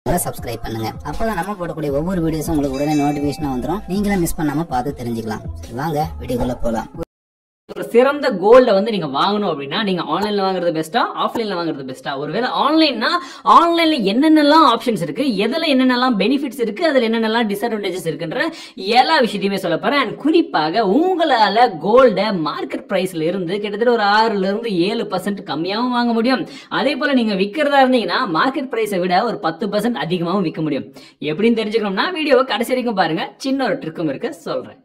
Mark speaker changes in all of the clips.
Speaker 1: Subscribe பண்ணுங்க அப்பதான் நம்ம போடக்கூடிய ஒவ்வொரு வீடியோஸும் உங்களுக்கு உடனே நோட்டிபிகேஷனா வந்துடும் நீங்களும் மிஸ் பண்ணாம பார்த்து தெரிஞ்சுக்கலாம் சரி, வாங்க வீடியோக்குள்ள போலாம்
Speaker 2: ஒரு சிறந்த கோல்ட வந்து நீங்க வாங்கணும் அப்படின்னா நீங்க ஆன்லைன்ல வாங்குறது பெஸ்ட்டா ஆஃப்லைன்ல வாங்குறது பெஸ்ட்டா ஒருவேளை ஆன்லைன்னா ஆன்லைன்ல என்னென்னலாம் ஆப்ஷன்ஸ் இருக்கு எதுல என்னென்னலாம் பெனிஃபிட்ஸ் இருக்கு அதுல என்னென்னலாம் டிஸ்அட்வான்டேஜஸ் இருக்குன்ற எல்லா விஷயத்தையுமே சொல்ல போறேன் அண்ட் குறிப்பாக உங்களால கோல்ட மார்க்கெட் பிரைஸ்ல இருந்து கிட்டத்தட்ட ஒரு ஆறுல இருந்து ஏழு பர்சன்ட் கம்மியாகவும் வாங்க முடியும் அதே போல நீங்க விற்கிறதா இருந்தீங்கன்னா மார்க்கெட் பிரைஸை விட ஒரு பத்து பர்சன்ட் அதிகமாகவும் விற்க முடியும் எப்படின்னு தெரிஞ்சுக்கணும்னா வீடியோவை கடைசி வரைக்கும் பாருங்க சின்ன ஒரு ட்ரிக்கும் இருக்கு சொல்றேன்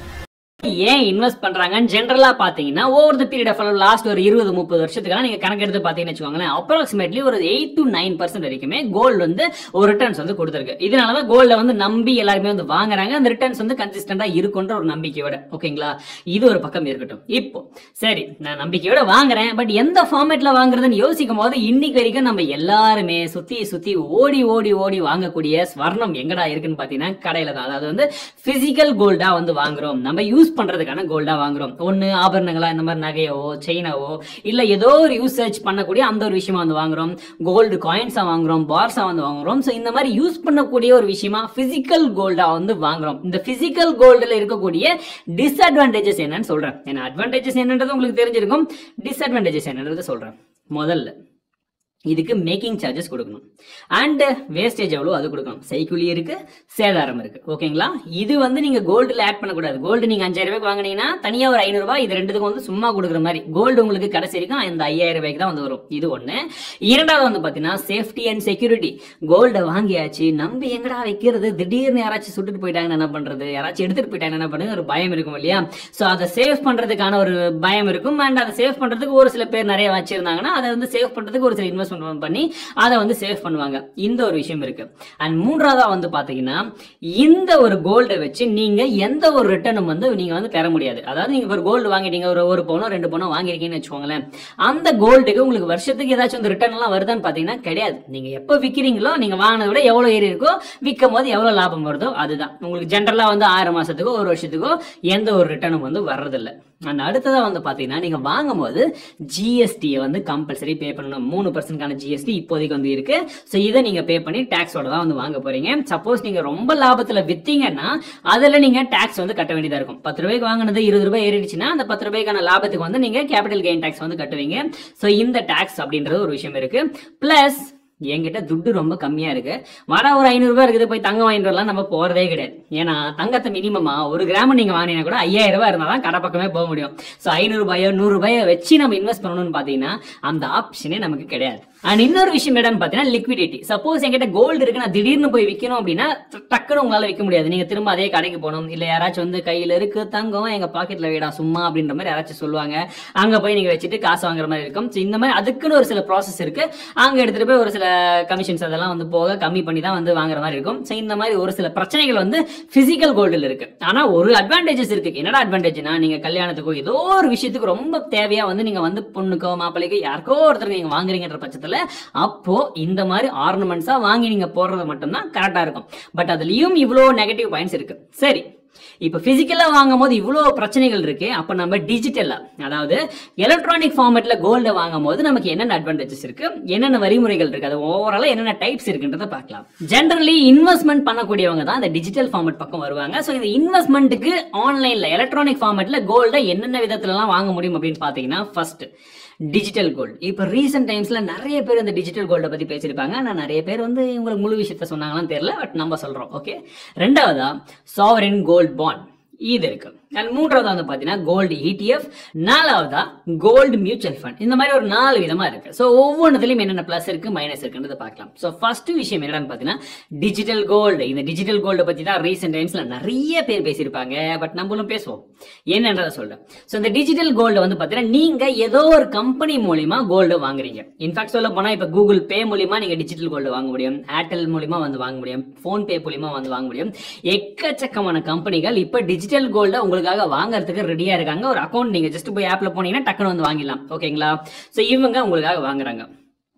Speaker 2: ஏன் இன்வெஸ்ட் பண்றாங்கன்னு ஜென்ரலா பாத்தீங்கன்னா over the period of last ஒரு இருபது முப்பது வருஷத்துக்கு நீங்க கணக்கு எடுத்து பாத்தீங்கன்னு வச்சுக்கோங்களேன் அப்ராக்சிமேட்லி ஒரு எயிட் டு நைன் பர்சன்ட் வரைக்குமே கோல்டு வந்து ஒரு ரிட்டர்ன்ஸ் வந்து கொடுத்துருக்கு இதனாலதான் கோல்ட வந்து நம்பி எல்லாருமே வந்து வாங்குறாங்க அந்த ரிட்டர்ன்ஸ் வந்து கன்சிஸ்டன்டா இருக்குன்ற ஒரு நம்பிக்கையோட ஓகேங்களா இது ஒரு பக்கம் இருக்கட்டும் இப்போ சரி நான் நம்பிக்கையோட வாங்குறேன் பட் எந்த ஃபார்மேட்ல வாங்குறதுன்னு யோசிக்கும் போது இன்னைக்கு வரைக்கும் நம்ம எல்லாருமே சுத்தி சுத்தி ஓடி ஓடி ஓடி வாங்கக்கூடிய ஸ்வர்ணம் எங்கடா இருக்குன்னு பாத்தீங்கன்னா கடையில தான் அதாவது வந்து பிசிக்கல் கோல்டா வந்து வாங்குறோம் நம்ம யூஸ் பண்றதுக்கான கோல்டா வாங்குறோம் ஒன்னு ஆபரணங்களா இந்த மாதிரி நகையவோ செயினாவோ இல்ல ஏதோ ஒரு யூசேஜ் பண்ணக்கூடிய அந்த ஒரு விஷயமா வந்து வாங்குறோம் கோல்டு காயின்ஸா வாங்குறோம் பார்ஸா வந்து வாங்குறோம் ஸோ இந்த மாதிரி யூஸ் பண்ணக்கூடிய ஒரு விஷயமா பிசிக்கல் கோல்டா வந்து வாங்குறோம் இந்த பிசிக்கல் கோல்டுல இருக்கக்கூடிய டிஸ்அட்வான்டேஜஸ் என்னன்னு சொல்றேன் ஏன்னா அட்வான்டேஜஸ் என்னன்றது உங்களுக்கு தெரிஞ்சிருக்கும் டிஸ்அட்வான்டேஜஸ் என்னன்றது சொல்றேன் முதல்ல இதுக்கு மேக்கிங் சார்ஜஸ் கொடுக்கணும் அண்ட் வேஸ்டேஜ் எவ்வளோ அது கொடுக்கணும் சைக்கிளி இருக்கு சேதாரம் இருக்கு ஓகேங்களா இது வந்து நீங்க கோல்டுல ஆட் பண்ணக்கூடாது கோல்டு நீங்க அஞ்சாயிரம் ரூபாய்க்கு வாங்குனீங்கன்னா தனியா ஒரு ஐநூறு ரூபாய் இது ரெண்டுத்துக்கும் வந்து சும்மா கொடுக்குற மாதிரி கோல்டு உங்களுக்கு கடைசி வரைக்கும் இந்த ஐயாயிரம் ரூபாய்க்கு தான் வந்து வரும் இது ஒண்ணு இரண்டாவது வந்து பாத்தீங்கன்னா சேஃப்டி அண்ட் செக்யூரிட்டி கோல்டை வாங்கியாச்சு நம்பி எங்கடா வைக்கிறது திடீர்னு யாராச்சும் சுட்டுட்டு போயிட்டாங்கன்னு என்ன பண்றது யாராச்சும் எடுத்துட்டு போயிட்டாங்கன்னு என்ன பண்ணுறது ஒரு பயம் இருக்கும் இல்லையா ஸோ அதை சேவ் பண்றதுக்கான ஒரு பயம் இருக்கும் அண்ட் அதை சேவ் பண்றதுக்கு ஒரு சில பேர் நிறைய வச்சிருந்தாங்கன்னா அதை வந்து சேவ் பண்றதுக்கு ஒரு சில இன்வெஸ்ட்மெண்ட் பண்ணி அதை வந்து சேவ் பண்ணுவாங்க இந்த ஒரு விஷயம் இருக்கு அண்ட் மூன்றாவதா வந்து பாத்தீங்கன்னா இந்த ஒரு கோல்டை வச்சு நீங்க எந்த ஒரு ரிட்டர்னும் வந்து நீங்க வந்து பெற முடியாது அதாவது நீங்க ஒரு கோல்டு வாங்கிட்டீங்க ஒரு ஒரு பவுனோ ரெண்டு பவுனோ வாங்கிருக்கீங்கன்னு வச்சுக்கோங்களேன் அந்த கோல்டுக்கு உங்களுக்கு வருஷத்துக்கு ஏதாச்சும் வந்து ரிட்டர்ன் எல்லாம் வருதான்னு பாத்தீங்கன்னா கிடையாது நீங்க எப்போ விக்கிறீங்களோ நீங்க வாங்கினதை விட எவ்வளவு ஏறி இருக்கோ விற்கும் போது எவ்வளவு லாபம் வருதோ அதுதான் உங்களுக்கு ஜென்ரலா வந்து ஆறு மாசத்துக்கோ ஒரு வருஷத்துக்கோ எந்த ஒரு ரிட்டர்னும் வந்து வர்றதில்ல அண்ட் அடுத்ததா வந்து பாத்தீங்கன்னா நீங்க வாங்கும்போது ஜிஎஸ்டியை வந்து கம்பல்சரி பே பண்ணணும் மூணு பர்சன்ட்கான ஜிஎஸ்டி இப்போதைக்கு வந்து இருக்கு ஸோ இதை நீங்க பே பண்ணி டேக்ஸோட தான் வந்து வாங்க போறீங்க சப்போஸ் நீங்க ரொம்ப லாபத்துல வித்தீங்கன்னா அதுல நீங்க டேக்ஸ் வந்து கட்ட வேண்டியதா இருக்கும் பத்து ரூபாய்க்கு வாங்கினது இருபது ரூபாய் ஏறிடுச்சுன்னா அந்த பத்து ரூபாய்க்கான லாபத்துக்கு வந்து நீங்க கேபிட்டல் கெயின் டேக்ஸ் வந்து கட்டுவீங்க ஸோ இந்த டேக்ஸ் அப்படின்றது ஒரு விஷயம் இருக்கு பிளஸ் என்கிட்ட துட்டு ரொம்ப கம்மியா இருக்கு வர ஒரு ஐநூறு ரூபாய் இருக்குது போய் தங்கம் வாங்கிட்டு வரலாம் நம்ம போறதே கிடையாது ஏன்னா தங்கத்தை மினிமமா ஒரு கிராம் நீங்க வாங்கினீங்கன்னா கூட ஐயாயிரம் ரூபாய் இருந்தா தான் கடை பக்கமே போக முடியும் ஸோ ஐநூறு ரூபாயோ நூறு ரூபாயோ வச்சு நம்ம இன்வெஸ்ட் பண்ணணும்னு பாத்தீங்கன்னா அந்த ஆப்ஷனே நமக்கு கிடையாது அண்ட் இன்னொரு விஷயம் என்னன்னு பார்த்தீங்கன்னா லிக்விடிட்டி சப்போஸ் என்கிட்ட கோல்டு இருக்கு நான் திடீர்னு போய் விற்கணும் அப்படின்னா டக்குன்னு உங்களால விற்க முடியாது நீங்க திரும்ப அதே கடைக்கு போகணும் இல்ல யாராச்சும் வந்து கையில இருக்கு தங்கம் எங்க பாக்கெட்ல வேடா சும்மா அப்படின்ற மாதிரி யாராச்சும் சொல்லுவாங்க அங்க போய் நீங்க வச்சுட்டு காசு வாங்குற மாதிரி இருக்கும் So, இந்த மாதிரி அதுக்குன்னு ஒரு சில ப்ராசஸ் இருக்கு அங்க எடுத்துட்டு போய் ஒரு சில கமிஷன்ஸ் அதெல்லாம் வந்து போக கம்மி பண்ணி தான் வந்து வாங்குற மாதிரி இருக்கும் ஸோ இந்த மாதிரி ஒரு சில பிரச்சனைகள் வந்து பிசிக்கல் கோல்டில் இருக்கு ஆனா ஒரு அட்வான்டேஜஸ் இருக்கு என்னடா அட்வான்டேஜ்னா நீங்க கல்யாணத்துக்கோ ஏதோ ஒரு விஷயத்துக்கு ரொம்ப தேவையா வந்து நீங்க வந்து பொண்ணுக்கோ மாப்பிள்ளைக்கோ யாருக்கோ ஒருத்தருக்கு நீங்க வாங்குறீங்கன்ற பட்சத்துல அப்போ இந்த மாதிரி ஆர்னமெண்ட்ஸா வாங்கி நீங்க போடுறது மட்டும்தான் கரெக்டா இருக்கும் பட் அதுலயும் இவ்வளோ நெகட்டிவ் பாயிண்ட்ஸ் இருக்கு சரி இப்போ பிசிக்கலா வாங்கும் போது இவ்வளோ பிரச்சனைகள் இருக்கு அப்ப நம்ம டிஜிட்டலா அதாவது எலக்ட்ரானிக் ஃபார்மேட்ல கோல்டை வாங்கும் போது நமக்கு என்னென்ன அட்வான்டேஜஸ் இருக்கு என்னென்ன வரிமுறைகள் இருக்கு அது ஓவராலா என்னென்ன டைப்ஸ் இருக்குன்றத பார்க்கலாம் ஜென்ரலி இன்வெஸ்ட்மெண்ட் பண்ணக்கூடியவங்க தான் இந்த டிஜிட்டல் ஃபார்மேட் பக்கம் வருவாங்க ஸோ இந்த இன்வெஸ்ட்மெண்ட்டுக்கு ஆன்லைன்ல எலக்ட்ரானிக் ஃபார்மேட்ல கோல்டை என்னென்ன விதத்துலலாம் வாங்க முடியும் அப்படின்னு பார்த்தீங்கன்னா ஃபர்ஸ்ட் டிஜிட்டல் கோல்டு இப்போ ரீசெண்ட் டைம்ஸ்ல நிறைய பேர் இந்த டிஜிட்டல் கோல்டை பத்தி பேசியிருப்பாங்க நான் நிறைய பேர் வந்து உங்களுக்கு முழு விஷயத்த சொன்னாங்களான்னு தெரியல பட் நம்ம சொல்றோம் ஓகே ரெண்டாவதா சாவரின் கோல்ட் பாண்ட் இது இருக்கு அண்ட் மூன்றாவது வந்து பாத்தீங்கன்னா கோல்டு ETF நாலாவதா கோல்டு மியூச்சுவல் ஃபண்ட் இந்த மாதிரி ஒரு நாலு விதமா இருக்கு ஸோ ஒவ்வொன்றுலையும் என்னென்ன ப்ளஸ் இருக்கு மைனஸ் இருக்குன்றத பார்க்கலாம் ஸோ ஃபர்ஸ்ட் விஷயம் என்னன்னு பார்த்தீங்கன்னா டிஜிட்டல் கோல்டு இந்த டிஜிட்டல் கோல்டு பத்தி தான் ரீசெண்ட் டைம்ஸ்ல நிறைய பேர் பேசியிருப்பாங்க பட் நம்மளும் பேசுவோம் என்னன்றதை சொல்றேன் ஸோ இந்த டிஜிட்டல் கோல்டு வந்து பாத்தீங்கன்னா நீங்க ஏதோ ஒரு கம்பெனி மூலியமா கோல்டு வாங்குறீங்க இன்ஃபேக்ட் சொல்ல போனா இப்ப கூகுள் பே மூலியமா நீங்க டிஜிட்டல் கோல்டு வாங்க முடியும் ஏர்டெல் மூலியமா வந்து வாங்க முடியும் போன் பே மூலியமா வந்து வாங்க முடியும் எக்கச்சக்கமான கம்பெனிகள் இப்ப டிஜிட்டல் கோல்ட உங்களுக்காக வாங்குறதுக்கு ரெடியா இருக்காங்க ஒரு அக்கௌண்ட் நீங்க ஜஸ்ட் போய் ஆப்ல போனீங்கன்னா டக்குன்னு வந்து வாங்கிடலாம் ஓகேங்களா சோ இவங்க உங்களுக்காக வாங்குறாங்க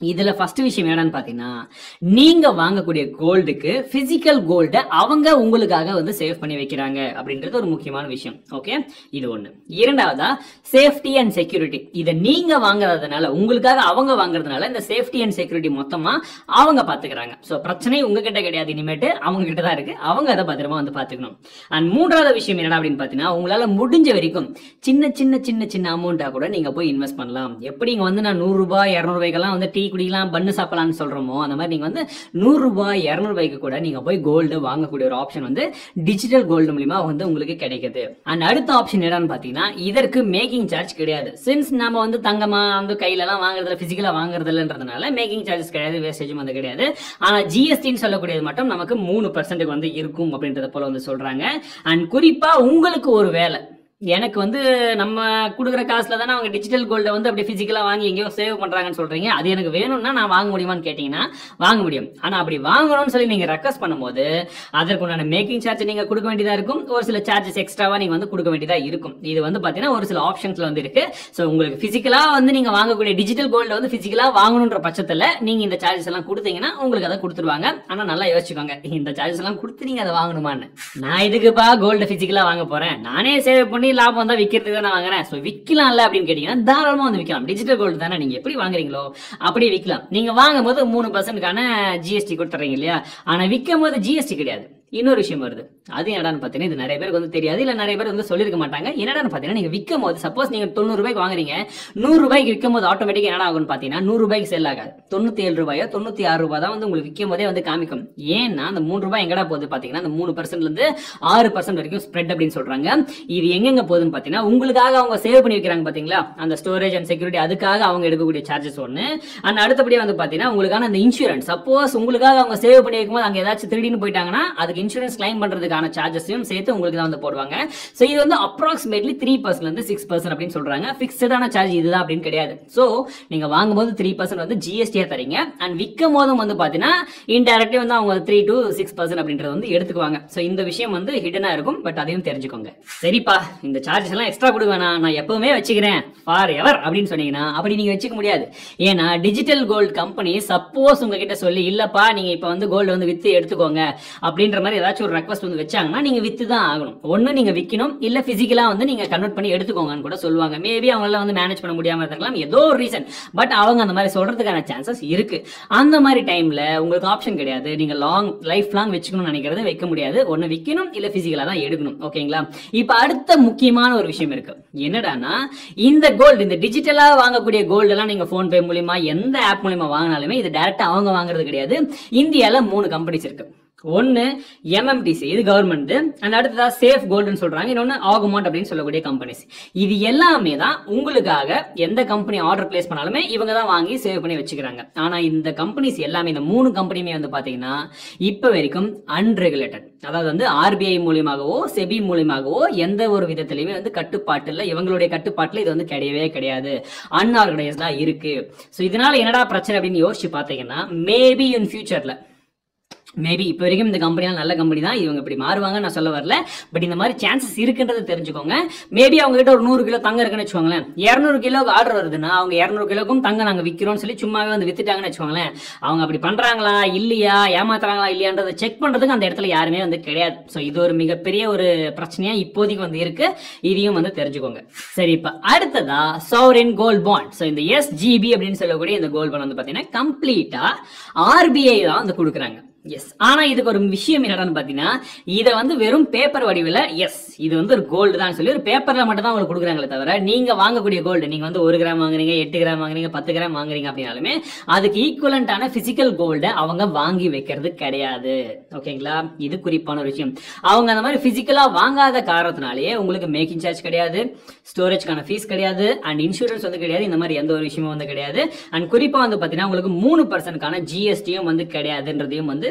Speaker 2: இதுல ஃபர்ஸ்ட் விஷயம் என்னன்னு பாத்தீங்கன்னா நீங்க வாங்கக்கூடிய கோல்டுக்கு பிசிக்கல் கோல்ட அவங்க உங்களுக்காக வந்து சேவ் பண்ணி வைக்கிறாங்க அப்படின்றது ஒரு முக்கியமான விஷயம் ஓகே இது ஒண்ணு இரண்டாவதா சேஃப்டி அண்ட் செக்யூரிட்டி இதை நீங்க வாங்குறதுனால உங்களுக்காக அவங்க வாங்குறதுனால இந்த சேஃப்டி அண்ட் செக்யூரிட்டி மொத்தமா அவங்க பாத்துக்கிறாங்க சோ பிரச்சனை உங்ககிட்ட கிடையாது இனிமேட்டு அவங்க கிட்ட தான் இருக்கு அவங்க அதை பத்திரமா வந்து பாத்துக்கணும் அண்ட் மூன்றாவது விஷயம் என்னடா அப்படின்னு பாத்தீங்கன்னா உங்களால முடிஞ்ச வரைக்கும் சின்ன சின்ன சின்ன சின்ன அமௌண்ட்டா கூட நீங்க போய் இன்வெஸ்ட் பண்ணலாம் எப்படி இங்க வந்து நான் நூறு ரூபாய் இருநூறு ரூபாய்க்கெல்லாம் வந்து டீ குடிக்கலாம் பண்ணு சாப்பிடலாம்னு சொல்றோமோ அந்த மாதிரி நீங்க வந்து நூறு ரூபாய் இருநூறு ரூபாய்க்கு கூட நீங்க போய் கோல்டு வாங்கக்கூடிய ஒரு ஆப்ஷன் வந்து டிஜிட்டல் கோல்டு மூலியமா வந்து உங்களுக்கு கிடைக்குது அண்ட் அடுத்த ஆப்ஷன் என்னன்னு பாத்தீங்கன்னா இதற்கு மேக்கிங் சார்ஜ் கிடையாது சின்ஸ் நம்ம வந்து தங்கமா வந்து கையில எல்லாம் வாங்குறதுல பிசிக்கலா வாங்குறது இல்லைன்றதுனால மேக்கிங் சார்ஜஸ் கிடையாது வேஸ்டேஜும் வந்து கிடையாது ஆனா ஜிஎஸ்டின்னு சொல்லக்கூடியது மட்டும் நமக்கு மூணு பர்சன்ட்டுக்கு வந்து இருக்கும் அப்படின்றத போல வந்து சொல்றாங்க அண்ட் குறிப்பா உங்களுக்கு ஒரு வேலை எனக்கு வந்து நம்ம கொடுக்குற காசுல தானே அவங்க டிஜிட்டல் கோல்டை வந்து அப்படி பிசிக்கலா வாங்கி எங்கேயோ சேவ் பண்றாங்கன்னு சொல்றீங்க அது எனக்கு வேணும்னா நான் வாங்க முடியுமான்னு கேட்டீங்கன்னா வாங்க முடியும் ஆனா அப்படி வாங்கணும்னு சொல்லி நீங்க ரெக்வஸ்ட் பண்ணும்போது அதற்குண்டான மேக்கிங் சார்ஜ் நீங்க கொடுக்க வேண்டியதா இருக்கும் ஒரு சில சார்ஜஸ் எக்ஸ்ட்ராவா நீங்க வந்து கொடுக்க வேண்டியதா இருக்கும் இது வந்து பாத்தீங்கன்னா ஒரு சில ஆப்ஷன்ஸ்ல வந்து இருக்கு சோ உங்களுக்கு பிசிக்கலா வந்து நீங்க வாங்கக்கூடிய டிஜிட்டல் கோல்ட வந்து பிசிக்கலா வாங்கணுன்ற பட்சத்துல நீங்க இந்த சார்ஜஸ் எல்லாம் கொடுத்தீங்கன்னா உங்களுக்கு அதை கொடுத்துருவாங்க ஆனா நல்லா யோசிச்சுக்கோங்க இந்த சார்ஜஸ் எல்லாம் கொடுத்து நீங்க அதை வாங்கணுமான்னு நான் இதுக்குப்பா கோல்டு பிசிக்கலா வாங்க போறேன் நானே சேவ் பண்ணி லாபம் தான் விற்கிறதுக்கு தான் நான் வாங்குறேன் ஸோ விற்கலாம்ல அப்படின்னு கேட்டீங்கன்னா தாராளமா வந்து விற்கலாம் டிஜிட்டல் கோல்டு தானே நீங்க எப்படி வாங்குறீங்களோ அப்படியே விற்கலாம் நீங்க வாங்கும் போது மூணு பர்சன்ட்கான ஜிஎஸ்டி கொடுத்துறீங்க இல்லையா ஆனா விற்கும் போது ஜிஎஸ்டி கிடையாது இன்னொரு விஷயம் வருது அது என்னடான்னு பார்த்தீங்கன்னா இது நிறைய பேருக்கு வந்து தெரியாது இல்ல நிறைய பேர் வந்து சொல்லிருக்க மாட்டாங்க என்னடான்னு பார்த்தீங்கன்னா நீங்க விற்கும் போது சப்போஸ் நீங்க தொண்ணூறு ரூபாய்க்கு வாங்குறீங்க நூறு ரூபாய்க்கு விற்கும் போது ஆட்டோமேட்டிக் என்ன ஆகும்னு பார்த்தீங்கன்னா நூறு ரூபாய்க்கு செல் ஆகாது தொண்ணூத்தி ஏழு ரூபாயோ தொண்ணூத்தி ஆறு ரூபாய் தான் வந்து உங்களுக்கு விற்கும் போதே வந்து காமிக்கும் ஏன்னா அந்த மூணு ரூபாய் எங்கடா போகுது பார்த்தீங்கன்னா அந்த மூணு பர்சன்ட்ல இருந்து ஆறு பர்சன்ட் வரைக்கும் ஸ்ப்ரெட் அப்படின்னு சொல்றாங்க இது எங்கெங்க போகுதுன்னு பார்த்தீங்கன்னா உங்களுக்காக அவங்க சேவ் பண்ணி வைக்கிறாங்க பாத்தீங்களா அந்த ஸ்டோரேஜ் அண்ட் செக்யூரிட்டி அதுக்காக அவங்க எடுக்கக்கூடிய சார்ஜஸ் ஒன்று அண்ட் அடுத்தபடியாக வந்து பார்த்தீங்கன்னா உங்களுக்கான அந்த இன்சூரன்ஸ் சப்போஸ் உங்களுக்காக அவங்க சேவ் பண்ணி வைக்கும்போது அங்கே ஏதாச்சும் திருடின்னு போயிட்டாங்கன்னா அதுக்கு இன்சூரன்ஸ் கிளைம் பண்றதுக்கான சார்ஜஸையும் சேர்த்து உங்களுக்கு தான் வந்து போடுவாங்க ஸோ இது வந்து அப்ராக்சிமேட்லி த்ரீ பர்சன்ட் இருந்து சிக்ஸ் பர்சன்ட் அப்படின்னு சொல்றாங்க ஃபிக்ஸ்டான சார்ஜ் இதுதான் அப்படின்னு கிடையாது ஸோ நீங்க வாங்கும்போது த்ரீ பர்சன்ட் வந்து ஜிஎஸ்டியா தரீங்க அண்ட் விற்கும் போதும் வந்து பார்த்தீங்கன்னா இன்டெரக்ட்லி வந்து அவங்க த்ரீ டு சிக்ஸ் பர்சன்ட் அப்படின்றது வந்து எடுத்துக்குவாங்க ஸோ இந்த விஷயம் வந்து ஹிடனா இருக்கும் பட் அதையும் தெரிஞ்சுக்கோங்க சரிப்பா இந்த சார்ஜஸ் எல்லாம் எக்ஸ்ட்ரா கொடுக்க வேணாம் நான் எப்பவுமே வச்சுக்கிறேன் ஃபார் எவர் அப்படின்னு சொன்னீங்கன்னா அப்படி நீங்க வச்சுக்க முடியாது ஏன்னா டிஜிட்டல் கோல்டு கம்பெனி சப்போஸ் உங்ககிட்ட சொல்லி இல்லப்பா நீங்க இப்ப வந்து கோல்டு வந்து வித்து எடுத்துக்கோங்க அப்படின்ற மாதிரி ஏதாச்சும் ஒரு ரெக்வஸ்ட் வந்து வச்சாங்கன்னா நீங்க வித்து தான் ஆகணும் ஒண்ணு நீங்க விற்கணும் இல்ல பிசிக்கலா வந்து நீங்க கன்வெர்ட் பண்ணி எடுத்துக்கோங்கன்னு கூட சொல்லுவாங்க மேபி அவங்களால வந்து மேனேஜ் பண்ண முடியாம இருக்கலாம் ஏதோ ஒரு ரீசன் பட் அவங்க அந்த மாதிரி சொல்றதுக்கான சான்சஸ் இருக்கு அந்த மாதிரி டைம்ல உங்களுக்கு ஆப்ஷன் கிடையாது நீங்க லாங் லைஃப் லாங் வச்சுக்கணும்னு நினைக்கிறது வைக்க முடியாது ஒன்னு விற்கணும் இல்ல பிசிக்கலா தான் எடுக்கணும் ஓகேங்களா இப்ப அடுத்த முக்கியமான ஒரு விஷயம் இருக்கு என்னடான்னா இந்த கோல்டு இந்த டிஜிட்டலா வாங்கக்கூடிய கோல்டு எல்லாம் நீங்க போன் பே மூலியமா எந்த ஆப் மூலியமா வாங்கினாலுமே இது டைரக்டா அவங்க வாங்குறது கிடையாது இந்தியால மூணு கம்பெனிஸ் இருக்கு ஒன்னு எம்எம்டிசி இது கவர்மெண்ட் அண்ட் அடுத்ததா சேஃப் கோல்டுன்னு சொல்றாங்க இன்னொன்னு ஆகுமாட் அப்படின்னு சொல்லக்கூடிய கம்பெனிஸ் இது எல்லாமே தான் உங்களுக்காக எந்த கம்பெனி ஆர்டர் பிளேஸ் பண்ணாலுமே இவங்க தான் வாங்கி சேவ் பண்ணி வச்சுக்கிறாங்க ஆனா இந்த கம்பெனிஸ் எல்லாமே இந்த மூணு கம்பெனியுமே வந்து பாத்தீங்கன்னா இப்ப வரைக்கும் அன்ரெகுலேட்டட் அதாவது வந்து ஆர்பிஐ மூலியமாகவோ செபி மூலியமாகவோ எந்த ஒரு விதத்திலையுமே வந்து கட்டுப்பாட்டுல இவங்களுடைய கட்டுப்பாட்டுல இது வந்து கிடையவே கிடையாது அன்ஆர்கனைஸ்டா இருக்கு ஸோ இதனால என்னடா பிரச்சனை அப்படின்னு யோசிச்சு பாத்தீங்கன்னா மேபி இன் ஃபியூச்சர்ல மேபி இப்போ வரைக்கும் இந்த கம்பெனியால் நல்ல கம்பெனி தான் இவங்க இப்படி மாறுவாங்க நான் சொல்ல வரல பட் இந்த மாதிரி சான்சஸ் இருக்குன்றதை தெரிஞ்சுக்கோங்க மேபி அவங்க கிட்ட ஒரு நூறு கிலோ தங்கம் இருக்குன்னு வச்சுக்கோங்களேன் இரநூறு கிலோக்கு ஆர்டர் வருதுன்னா அவங்க இரநூறு கிலோக்கும் தங்கம் நாங்கள் விற்கிறோம்னு சொல்லி சும்மாவே வந்து வித்துட்டாங்கன்னு வச்சுக்கோங்களேன் அவங்க அப்படி பண்றாங்களா இல்லையா ஏமாத்துறாங்களா இல்லையான்றதை செக் பண்றதுக்கு அந்த இடத்துல யாருமே வந்து கிடையாது ஸோ இது ஒரு மிகப்பெரிய ஒரு பிரச்சனையா இப்போதைக்கு வந்து இருக்கு இதையும் வந்து தெரிஞ்சுக்கோங்க சரி இப்போ அடுத்ததா சௌரின் கோல்ட் பாண்ட் ஸோ இந்த எஸ்ஜிபி அப்படின்னு சொல்லக்கூடிய இந்த கோல்ட் பாண்ட் வந்து பார்த்தீங்கன்னா கம்ப்ளீட்டா ஆர்பிஐ தான் வந்து கொடுக்குறாங்க எஸ் ஆனா இதுக்கு ஒரு விஷயம் என்னடான்னு பாத்தீங்கன்னா இதை வந்து வெறும் பேப்பர் வடிவில் எஸ் இது வந்து ஒரு கோல்டு தான் சொல்லி ஒரு பேப்பர்ல மட்டும் தான் உங்களுக்கு கொடுக்குறாங்களே தவிர நீங்க வாங்கக்கூடிய கோல்டு நீங்க வந்து ஒரு கிராம் வாங்குறீங்க எட்டு கிராம் வாங்குறீங்க பத்து கிராம் வாங்குறீங்க அப்படின்னாலுமே அதுக்கு ஈக்குவலண்டான பிசிக்கல் கோல்டை அவங்க வாங்கி வைக்கிறது கிடையாது ஓகேங்களா இது குறிப்பான ஒரு விஷயம் அவங்க அந்த மாதிரி பிசிக்கலா வாங்காத காரணத்தினாலேயே உங்களுக்கு மேக்கிங் சார்ஜ் கிடையாது ஸ்டோரேஜ்க்கான ஃபீஸ் கிடையாது அண்ட் இன்சூரன்ஸ் வந்து கிடையாது இந்த மாதிரி எந்த ஒரு விஷயமும் வந்து கிடையாது அண்ட் குறிப்பா வந்து பாத்தீங்கன்னா உங்களுக்கு மூணு பர்சன்ட்கான ஜிஎஸ்டியும் வந்து கிடையாதுன்றதையும் வந்து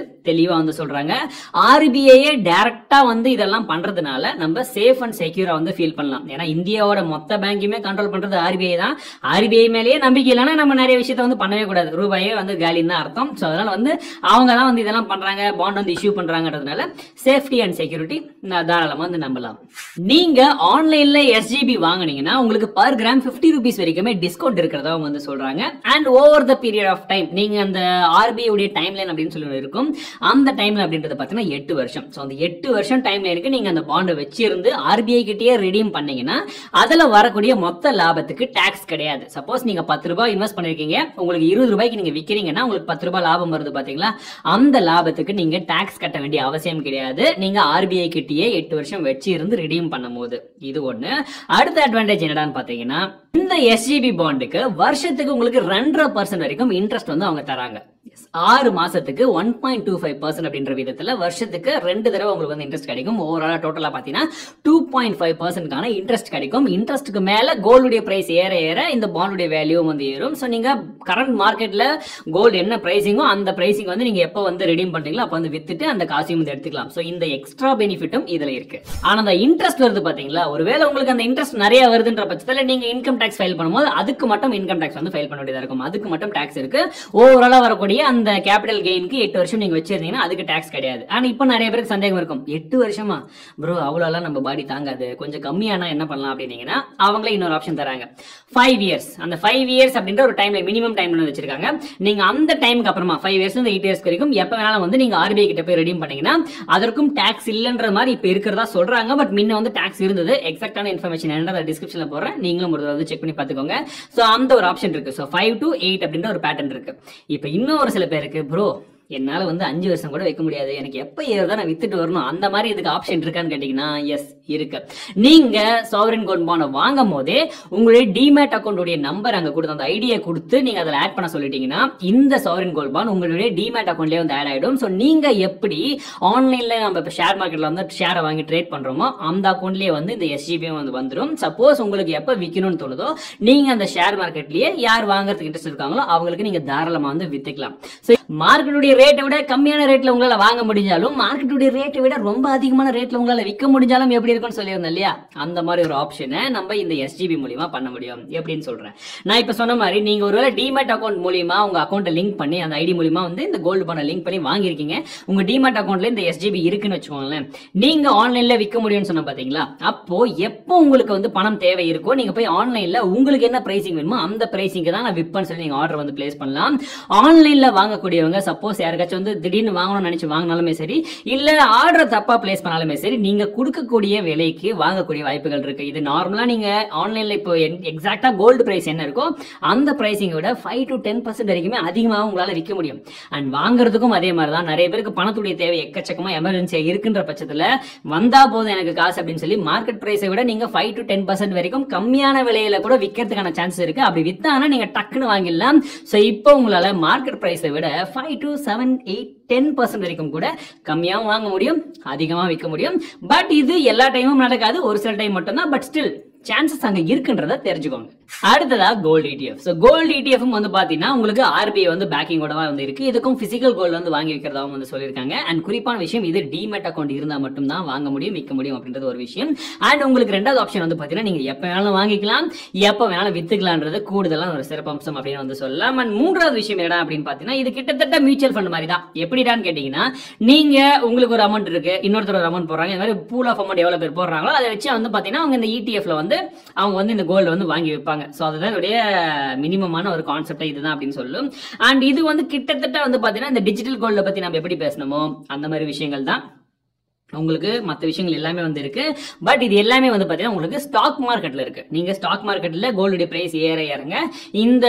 Speaker 2: தெளிவா வந்து சொல்றாங்க ஆர்பிஐயே டைரக்டா வந்து இதெல்லாம் பண்றதுனால நம்ம சேஃப் அண்ட் செக்யூரா வந்து ஃபீல் பண்ணலாம் ஏன்னா இந்தியாவோட மொத்த பேங்கையுமே கண்ட்ரோல் பண்றது ஆர்பிஐ தான் ஆர்பிஐ மேலேயே நம்பிக்கை இல்லைன்னா நம்ம நிறைய விஷயத்த வந்து பண்ணவே கூடாது ரூபாயே வந்து காலின்னு தான் அர்த்தம் ஸோ அதனால வந்து அவங்க தான் வந்து இதெல்லாம் பண்றாங்க பாண்ட் வந்து இஷ்யூ பண்றாங்கன்றதுனால சேஃப்டி அண்ட் செக்யூரிட்டி தாராளமா வந்து நம்பலாம் நீங்க ஆன்லைன்ல எஸ்ஜிபி வாங்குனீங்கன்னா உங்களுக்கு பர் கிராம் 50 ருபீஸ் வரைக்குமே டிஸ்கவுண்ட் இருக்கிறதா அவங்க வந்து சொல்றாங்க and over the period of time நீங்க அந்த ஆர்பிஐ உடைய டைம் லைன் அப்படின்னு சொல்லி ஒண்ணு இருக்கும் அந்த டைம் லைன் அப்படின்றது பார்த்தீங்கன்னா எட்டு வருஷம் ஸோ அந்த எட்டு வருஷம் டைம் லைனுக்கு நீங்க அந்த பாண்டை வச்சிருந்து ஆர்பிஐ கிட்டேயே ரெடீம் பண்ணீங்கன்னா அதுல வரக்கூடிய மொத்த லாபத்துக்கு டாக்ஸ் கிடையாது சப்போஸ் நீங்க பத்து ரூபாய் இன்வெஸ்ட் பண்ணிருக்கீங்க உங்களுக்கு இருபது ரூபாய்க்கு நீங்க விக்கிறீங்கன்னா உங்களுக்கு பத்து ரூபாய் லாபம் வருது பாத்தீங்களா அந்த லாபத்துக்கு நீங்க டாக்ஸ் கட்ட வேண்டிய அவசியம் கிடையாது நீங்க ஆர்பிஐ கிட்டேயே எட்டு வருஷம் வச்சு இருந்து ரிடீம் பண்ணும்போது இது ஒண்ணு அடுத்த அட்வான்டேஜ் என்னடான்னு பாத்தீங்கன்னா இந்த எஸ்ஜிபி பாண்டுக்கு வருஷத்துக்கு உங்களுக்கு ரெண்டரை பர்சன்ட் வரைக்கும் இன்ட்ரெஸ்ட் வந்து அவங்க தராங்க Yes. ஆறு மாசத்துக்கு one point two five percent அப்படின்ற விதத்துல வருஷத்துக்கு ரெண்டு தடவை உங்களுக்கு வந்து இன்ட்ரெஸ்ட் கிடைக்கும் ஓவராலா டோட்டலா பாத்தீங்கன்னா டூ பாயிண்ட் ஃபைவ் பர்சன்ட்கான இன்ட்ரெஸ்ட் கிடைக்கும் இன்ட்ரெஸ்ட்டுக்கு மேல கோல்டுடைய பிரைஸ் ஏற ஏற இந்த பாண்டுடைய வேல்யூ வந்து ஏறும் ஸோ நீங்க கரண்ட் மார்க்கெட்ல கோல்டு என்ன பிரைசிங்கோ அந்த பிரைசிங் வந்து நீங்க எப்போ வந்து ரெடீம் பண்றீங்களோ அப்போ வந்து வித்துட்டு அந்த காசையும் வந்து எடுத்துக்கலாம் ஸோ இந்த எக்ஸ்ட்ரா பெனிஃபிட்டும் இதுல இருக்கு ஆனா அந்த இன்ட்ரெஸ்ட் வருது பாத்தீங்களா ஒருவேளை உங்களுக்கு அந்த இன்ட்ரெஸ்ட் நிறைய வருதுன்ற பட்சத்துல நீங்க இன்கம் டேக்ஸ் ஃபைல் பண்ணும்போது அதுக்கு மட்டும் இன்கம் டேக்ஸ் வந்து ஃபைல் பண்ண வேண்டியதா இருக்கும் அதுக்கு மட்டும் டேக்ஸ் இருக்கு ஓவராலா வரக்கூடிய அந்த கேபிட்டல் கெயினுக்கு எட்டு வருஷம் நீங்க வச்சிருந்தீங்கன்னா அதுக்கு டேக்ஸ் கிடையாது ஆனா இப்போ நிறைய பேருக்கு சந்தேகம் இருக்கும் எட்டு வருஷமா ப்ரோ அவ்வளோலாம் நம்ம பாடி தாங்காது கொஞ்சம் கம்மியானா என்ன பண்ணலாம் அப்படின்னீங்கன்னா அவங்களே இன்னொரு ஆப்ஷன் தராங்க ஃபைவ் இயர்ஸ் அந்த ஃபைவ் இயர்ஸ் அப்படின்ற ஒரு டைம்ல மினிமம் டைம்ல வச்சிருக்காங்க நீங்க அந்த டைமுக்கு அப்புறமா ஃபைவ் இயர்ஸ் இந்த எயிட் இயர்ஸ் வரைக்கும் எப்ப வேணாலும் வந்து நீங்க ஆர்பிஐ கிட்ட போய் ரெடீம் பண்ணீங்கன்னா அதற்கும் டாக்ஸ் இல்லைன்ற மாதிரி இப்ப இருக்கிறதா சொல்றாங்க பட் முன்ன வந்து டாக்ஸ் இருந்தது எக்ஸாக்டான இன்ஃபர்மேஷன் என்னன்றத டிஸ்கிரிப்ஷன்ல போடுறேன் நீங்களும் ஒரு தடவை செக் பண்ணி பார்த்துக்கோங்க ஸோ அந்த ஒரு ஆப்ஷன் இருக்கு ஸோ ஃபைவ் டு எயிட் அப்படின்ற ஒரு பேட்டர்ன் இருக்கு இப்போ இன்னும் ஒரு சில பேருக்கு ப்ரோ என்னால வந்து அஞ்சு வருஷம் கூட வைக்க முடியாது எனக்கு எப்ப ஏறுதோ நான் வித்துட்டு வரணும் அந்த மாதிரி இதுக்கு ஆப்ஷன் இருக்கான்னு கேட்டீங்கன்னா எஸ் இருக்கு நீங்க சாவரின் கோல்ட் பாண்ட் வாங்கும் போதே உங்களுடைய டிமேட் அக்கௌண்ட்டுடைய நம்பர் அங்க கொடுத்து அந்த ஐடியா கொடுத்து நீங்க அதில் ஆட் பண்ண சொல்லிட்டீங்கன்னா இந்த சாவரின் கோல்ட் பாண்ட் உங்களுடைய டிமேட் அக்கௌண்ட்லயே வந்து ஆட் ஆயிடும் ஸோ நீங்க எப்படி ஆன்லைன்ல நம்ம இப்போ ஷேர் மார்க்கெட்ல வந்து ஷேரை வாங்கி ட்ரேட் பண்றோமோ அந்த அக்கௌண்ட்லயே வந்து இந்த எஸ்ஜிபியும் வந்து வந்துடும் சப்போஸ் உங்களுக்கு எப்ப விற்கணும்னு தோணுதோ நீங்க அந்த ஷேர் மார்க்கெட்லயே யார் வாங்குறதுக்கு இன்ட்ரெஸ்ட் இருக்காங்களோ அவங்களுக்கு நீங்க தாராளமா வந்து வித்துக்கலாம் ஸோ மார்க்கெட்டுடைய ரேட்டை விட கம்மியான ரேட்ல உங்களால வாங்க முடிஞ்சாலும் மார்க்கெட்டுடைய ரேட்டை விட ரொம்ப அதிகமான ரேட்ல உங்களால விற்க முடிஞ்சாலும் எப்படி இருக்கும்னு சொல்லியிருந்தேன் இல்லையா அந்த மாதிரி ஒரு ஆப்ஷனை நம்ம இந்த எஸ்ஜிபி மூலியமா பண்ண முடியும் எப்படின்னு சொல்றேன் நான் இப்ப சொன்ன மாதிரி நீங்க ஒருவேளை டிமேட் அக்கௌண்ட் மூலியமா உங்க அக்கௌண்ட்டை லிங்க் பண்ணி அந்த ஐடி மூலியமா வந்து இந்த கோல்டு பண்ண லிங்க் பண்ணி வாங்கியிருக்கீங்க உங்க டிமேட் அக்கௌண்ட்ல இந்த எஸ்ஜிபி இருக்குன்னு வச்சுக்கோங்களேன் நீங்க ஆன்லைன்ல விற்க முடியும்னு சொன்ன பாத்தீங்களா அப்போ எப்போ உங்களுக்கு வந்து பணம் தேவை இருக்கோ நீங்க போய் ஆன்லைன்ல உங்களுக்கு என்ன பிரைசிங் வேணுமோ அந்த பிரைசிங்க்கு தான் நான் விற்பேன்னு சொல்லி நீங்க ஆர்டர் வந்து பிளேஸ் பண்ணலாம் ஆன்லைன்ல வாங்கக்கூடியவங்க சப்போஸ் யாருக்காச்சும் வந்து திடீர்னு வாங்கணும்னு நினைச்சு வாங்கினாலுமே சரி இல்ல ஆர்டர் தப்பா பிளேஸ் பண்ணாலுமே சரி நீங்க கொடுக்கக்கூடிய விலைக்கு வாங்கக்கூடிய வாய்ப்புகள் இருக்கு இது நார்மலா நீங்க ஆன்லைன்ல இப்போ எக்ஸாக்டா கோல்டு பிரைஸ் என்ன இருக்கோ அந்த பிரைசிங்கை விட ஃபைவ் டு டென் பர்சன்ட் வரைக்குமே அதிகமாக உங்களால விற்க முடியும் அண்ட் வாங்குறதுக்கும் அதே மாதிரி தான் நிறைய பேருக்கு பணத்துடைய தேவை எக்கச்சக்கமா எமர்ஜென்சியா இருக்கின்ற பட்சத்துல வந்தா போதும் எனக்கு காசு அப்படின்னு சொல்லி மார்க்கெட் பிரைஸை விட நீங்க ஃபைவ் டு டென் பர்சன்ட் வரைக்கும் கம்மியான விலையில கூட விற்கிறதுக்கான சான்ஸ் இருக்கு அப்படி வித்தானா நீங்க டக்குன்னு வாங்கிடலாம் ஸோ இப்போ உங்களால மார்க்கெட் பிரைஸை விட five to seven eight ten percent வரைக்கும் கூட கம்மியாகவும் வாங்க முடியும் அதிகமாக விற்க முடியும் பட் இது எல்லா டைமும் நடக்காது ஒரு சில டைம் மட்டும்தான் பட் ஸ்டில் சான்சஸ் அங்க இருக்குன்றத தெரிஞ்சுக்கோங்க அடுத்ததா gold ETF so gold ETF வந்து பாத்தீங்கன்னா உங்களுக்கு ஆர்பிஐ வந்து பேக்கிங்கோட வந்து இருக்கு இதுக்கும் பிசிக்கல் கோல்டு வந்து வாங்கி வைக்கிறதாவும் வந்து சொல்லியிருக்காங்க அண்ட் குறிப்பான விஷயம் இது டிமெட் அக்கௌண்ட் இருந்தா மட்டும்தான் வாங்க முடியும் விற்க முடியும் அப்படின்றது ஒரு விஷயம் அண்ட் உங்களுக்கு ரெண்டாவது ஆப்ஷன் வந்து பாத்தீங்கன்னா நீங்க எப்ப வேணாலும் வாங்கிக்கலாம் எப்ப வேணாலும் வித்துக்கலான்றது கூடுதலான ஒரு சிறப்பம்சம் அப்படின்னு வந்து சொல்லலாம் அண்ட் மூன்றாவது விஷயம் என்ன அப்படின்னு பாத்தீங்கன்னா இது கிட்டத்தட்ட மியூச்சுவல் ஃபண்ட் மாதிரி தான் எப்படிடான்னு கேட்டீங்கன்னா நீங்க உங்களுக்கு ஒரு அமௌண்ட் இருக்கு இன்னொருத்தர் ஒரு அமௌண்ட் போடுறாங்க இந்த மாதிரி பூல் ஆஃப் அமௌண்ட் எவ்வளவு பேர் போடுறாங்களோ அதை வச்சு வந்து பாத்தீங்கன்னா அவங்க இந்த இடிஎஃப்ல வந்து அவங்க வந்து இந்த கோல்டு வந்து வாங்கி வைப்பாங்க ஸோ அதுதான் இதோடைய மினிமமான ஒரு கான்செப்ட் இதுதான் அப்படின்னு சொல்லும் அண்ட் இது வந்து கிட்டத்தட்ட வந்து பாத்தீங்கன்னா இந்த டிஜிட்டல் கோல்ட பத்தி நம்ம எப்படி பேசணுமோ அந்த மாதிரி விஷயங்கள் தான் உங்களுக்கு மற்ற விஷயங்கள் எல்லாமே வந்து இருக்கு பட் இது எல்லாமே வந்து பாத்தீங்கன்னா உங்களுக்கு ஸ்டாக் மார்க்கெட்ல இருக்கு நீங்க ஸ்டாக் மார்க்கெட்ல கோல்டுடைய பிரைஸ் ஏற இறங்க இந்த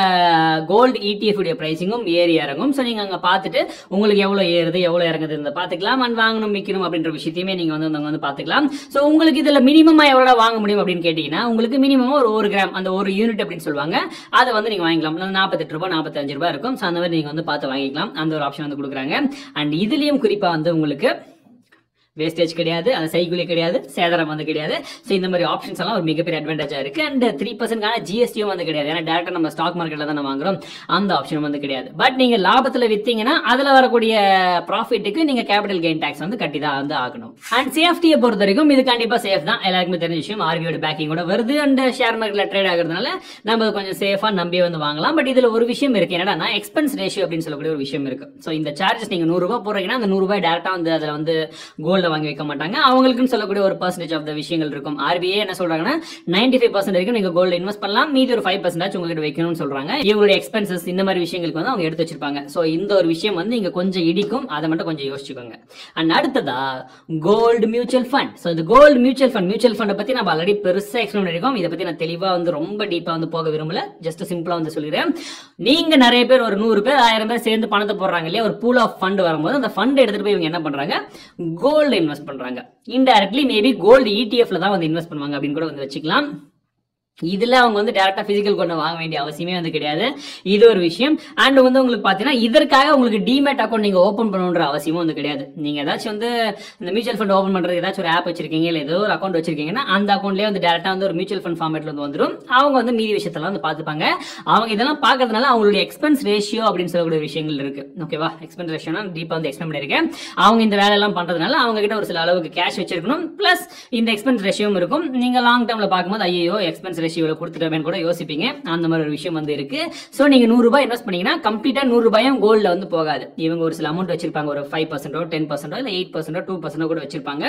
Speaker 2: கோல்டு ETF உடைய பிரைசிங்கும் ஏறி இறங்கும் ஸோ நீங்க அங்க பார்த்துட்டு உங்களுக்கு எவ்வளவு ஏறுது எவ்வளவு இறங்குது இந்த பாத்துக்கலாம் அண்ட் வாங்கணும் விற்கணும் அப்படின்ற விஷயத்தையுமே நீங்க வந்து அங்க வந்து பாத்துக்கலாம் ஸோ உங்களுக்கு இதுல மினிமமா எவ்வளவு வாங்க முடியும் அப்படின்னு கேட்டீங்கன்னா உங்களுக்கு மினிமம் ஒரு ஒரு கிராம் அந்த ஒரு யூனிட் அப்படின்னு சொல்லுவாங்க அதை வந்து நீங்க வாங்கிக்கலாம் நாற்பத்தெட்டு ரூபாய் நாற்பத்தஞ்சு ரூபாய் இருக்கும் ஸோ அந்த மாதிரி நீங்க வந்து பார்த்து வாங்கிக்கலாம் அந்த ஒரு ஆப்ஷன் வந்து கொடுக்குறாங்க அண்ட் இதுலயும் குறிப்பா வந்து உங்களுக்கு வேஸ்டேஜ் கிடையாது அது சைக்கிளே கிடையாது சேதாரம் வந்து கிடையாது ஸோ இந்த மாதிரி ஆப்ஷன்ஸ் எல்லாம் ஒரு மிகப்பெரிய அட்வான்டேஜா இருக்கு அண்ட் த்ரீ பர்சன்ட்கான ஜிஎஸ்டியும் வந்து கிடையாது ஏன்னா டேரக்டா நம்ம ஸ்டாக் மார்க்கெட்ல தான் வாங்குறோம் அந்த ஆப்ஷன் வந்து கிடையாது பட் நீங்க லாபத்துல வித்தீங்கன்னா அதுல வரக்கூடிய ப்ராஃபிட்டுக்கு நீங்க கேபிட்டல் கெயின் டாக்ஸ் வந்து கட்டி தான் வந்து ஆகணும் அண்ட் சேஃப்டியை பொறுத்த வரைக்கும் இது கண்டிப்பா சேஃப் தான் எல்லாருக்குமே தெரிஞ்ச விஷயம் ஆர்பியோட பேக்கிங்கோட வருது அண்ட் ஷேர் மார்க்கெட்ல ட்ரேட் ஆகுறதுனால நம்ம கொஞ்சம் சேஃபா நம்பி வந்து வாங்கலாம் பட் இதுல ஒரு விஷயம் இருக்கு என்னடா எக்ஸ்பென்ஸ் ரேஷியோ அப்படின்னு சொல்லக்கூடிய ஒரு விஷயம் இருக்கு ஸோ இந்த சார்ஜஸ் நீங்க நூறு ரூபாய் போடுறீங்கன்னா அந்த நூறு ரூபாய் டேரக்டா வந்து அதுல வந்து கோல்ட வாங்கி வைக்க மாட்டாங்க அவங்களுக்குன்னு சொல்லக்கூடிய ஒரு பர்சன்டேஜ் ஆஃப் த விஷயங்கள் இருக்கும் ஆர்பிஐ என்ன சொல்றாங்கன்னா நைன்டி ஃபைவ் பர்சன்ட் வரைக்கும் நீங்க கோல்டு இன்வெஸ்ட் பண்ணலாம் மீதி ஒரு ஃபைவ் பர்சன்டாச்சும் உங்ககிட்ட வைக்கணும்னு சொல்றாங்க இவங்களுடைய எக்ஸ்பென்சஸ் இந்த மாதிரி விஷயங்களுக்கு வந்து அவங்க எடுத்து வச்சிருப்பாங்க ஸோ இந்த ஒரு விஷயம் வந்து இங்க கொஞ்சம் இடிக்கும் அதை மட்டும் கொஞ்சம் யோசிச்சுக்கோங்க அண்ட் அடுத்ததா கோல்டு மியூச்சுவல் ஃபண்ட் ஸோ இந்த கோல்டு மியூச்சுவல் ஃபண்ட் மியூச்சுவல் ஃபண்டை பத்தி நம்ம ஆல்ரெடி பெருசா எக்ஸ்பிளைன் பண்ணிருக்கோம் இதை பத்தி நான் தெளிவா வந்து ரொம்ப டீப்பா வந்து போக விரும்பல ஜஸ்ட் சிம்பிளா வந்து சொல்லிடுறேன் நீங்க நிறைய பேர் ஒரு நூறு பேர் ஆயிரம் பேர் சேர்ந்து பணத்தை போடுறாங்க இல்லையா ஒரு பூல் ஆஃப் ஃபண்ட் வரும்போது அந்த ஃபண்ட் எடுத்துட்டு போய் இவங்க என்ன பண்றாங்க கோல்டு இன்வெஸ்ட் பண்றாங்க இன்டைரக்ட்லி மேபி கோல்டு இடிஎஃப்ல தான் வந்து இன்வெஸ்ட் பண்ணுவாங்க அப்படின்னு கூட வந்து வச்சுக்கலாம் இதுல அவங்க வந்து டேரக்டா பிசிக்கல் கொண்டு வாங்க வேண்டிய அவசியமே வந்து கிடையாது இது ஒரு விஷயம் அண்ட் வந்து உங்களுக்கு பாத்தீங்கன்னா இதற்காக உங்களுக்கு டிமேட் அக்கௌண்ட் நீங்க ஓபன் பண்ணணுன்ற அவசியமும் வந்து கிடையாது நீங்க ஏதாச்சும் வந்து இந்த மியூச்சுவல் ஃபண்ட் ஓபன் பண்றது ஏதாச்சும் ஒரு ஆப் வச்சிருக்கீங்க இல்ல ஏதோ ஒரு அக்கௌண்ட் வச்சிருக்கீங்கன்னா அந்த அக்கௌண்ட்லயே வந்து டேரக்டா வந்து ஒரு மியூச்சுவல் ஃபண்ட் ஃபார்மேட்ல வந்து வந்துடும் அவங்க வந்து மீதி விஷயத்தெல்லாம் வந்து பாத்துப்பாங்க அவங்க இதெல்லாம் பாக்குறதுனால அவங்களுடைய எக்ஸ்பென்ஸ் ரேஷியோ அப்படின்னு சொல்லக்கூடிய விஷயங்கள் இருக்கு ஓகேவா எக்ஸ்பென்ஸ் ரேஷியோனா டீப்பா வந்து எக்ஸ்பிளைன் பண்ணிருக்கேன் அவங்க இந்த வேலையெல்லாம் பண்றதுனால அவங்க கிட்ட ஒரு சில அளவுக்கு கேஷ் வச்சிருக்கணும் பிளஸ் இந்த எக்ஸ்பென்ஸ் ரேஷியோவும் இருக்கும் நீங்க லாங் டேர்ம்ல பார்க்கும்போது ஐயோ எக்ஸ்பென்ஸ் ரேஷியோல கொடுத்துட்டோமேன்னு கூட யோசிப்பீங்க அந்த மாதிரி ஒரு விஷயம் வந்து இருக்கு ஸோ நீங்க நூறு ரூபாய் இன்வெஸ்ட் பண்ணீங்கன்னா கம்ப்ளீட்டா நூறு ரூபாயும் கோல்ட்ல வந்து போகாது இவங்க ஒரு சில அமௌண்ட் வச்சிருப்பாங்க ஒரு ஃபைவ் பர்சன்டோ டென் பர்சன்டோ இல்லை எயிட் பர்சன்டோ டூ பர்சன்டோ கூட வச்சிருப்பாங்க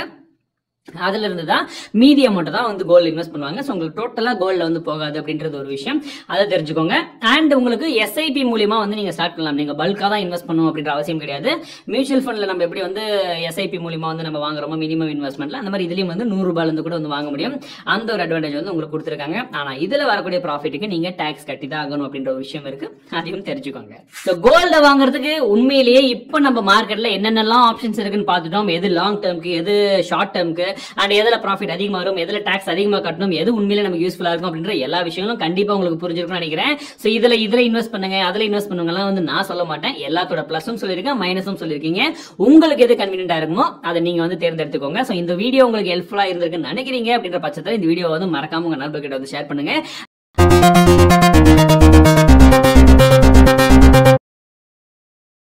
Speaker 2: அதுல இருந்து தான் மீதி அமௌண்ட் தான் வந்து கோல்டு இன்வெஸ்ட் பண்ணுவாங்க ஸோ உங்களுக்கு டோட்டலா கோல்ட்ல வந்து போகாது அப்படின்றது ஒரு விஷயம் அதை தெரிஞ்சுக்கோங்க அண்ட் உங்களுக்கு எஸ்ஐபி மூலியமா வந்து நீங்க ஸ்டார்ட் பண்ணலாம் நீங்க பல்கா தான் இன்வெஸ்ட் பண்ணணும் அப்படின்ற அவசியம் கிடையாது மியூச்சுவல் ஃபண்ட்ல நம்ம எப்படி வந்து எஸ்ஐபி மூலியமா வந்து நம்ம வாங்குறோமோ மினிமம் இன்வெஸ்ட்மெண்ட்ல அந்த மாதிரி இதுலயும் வந்து நூறு ரூபாயில இருந்து கூட வந்து வாங்க முடியும் அந்த ஒரு அட்வான்டேஜ் வந்து உங்களுக்கு கொடுத்துருக்காங்க ஆனா இதுல வரக்கூடிய ப்ராஃபிட்டுக்கு நீங்க டாக்ஸ் கட்டி தான் ஆகணும் அப்படின்ற ஒரு விஷயம் இருக்கு அதையும் தெரிஞ்சுக்கோங்க ஸோ கோல்ட வாங்குறதுக்கு உண்மையிலேயே இப்போ நம்ம மார்க்கெட்ல என்னென்னலாம் ஆப்ஷன்ஸ் இருக்குன்னு பார்த்துட்டோம் எது லாங் டேர்ம்க்கு எது ஷார்ட் டேர்ம்க்கு அண்ட் எதுல ப்ராஃபிட் அதிகமா வரும் எதுல டாக்ஸ் அதிகமா கட்டணும் எது உண்மையில நமக்கு யூஸ்ஃபுல்லா இருக்கும் அப்படின்ற எல்லா விஷயங்களும் கண்டிப்பா உங்களுக்கு புரிஞ்சிருக்கும்னு நினைக்கிறேன் ஸோ இதுல இதுல இன்வெஸ்ட் பண்ணுங்க அதுல இன்வெஸ்ட் பண்ணுங்கலாம் வந்து நான் சொல்ல மாட்டேன் எல்லாத்தோட பிளஸும் சொல்லியிருக்கேன் மைனஸும் சொல்லியிருக்கீங்க உங்களுக்கு எது கன்வீனியன்டா இருக்குமோ அதை நீங்க வந்து தேர்ந்தெடுத்துக்கோங்க ஸோ இந்த வீடியோ உங்களுக்கு ஹெல்ப்ஃபுல்லா இருந்திருக்குன்னு நினைக்கிறீங்க அப்படின்ற பட்சத்தில் இந்த வீடியோ வந்து மறக்காம உங்க நண்பர்கிட்ட வந்து ஷேர் பண்ணுங்க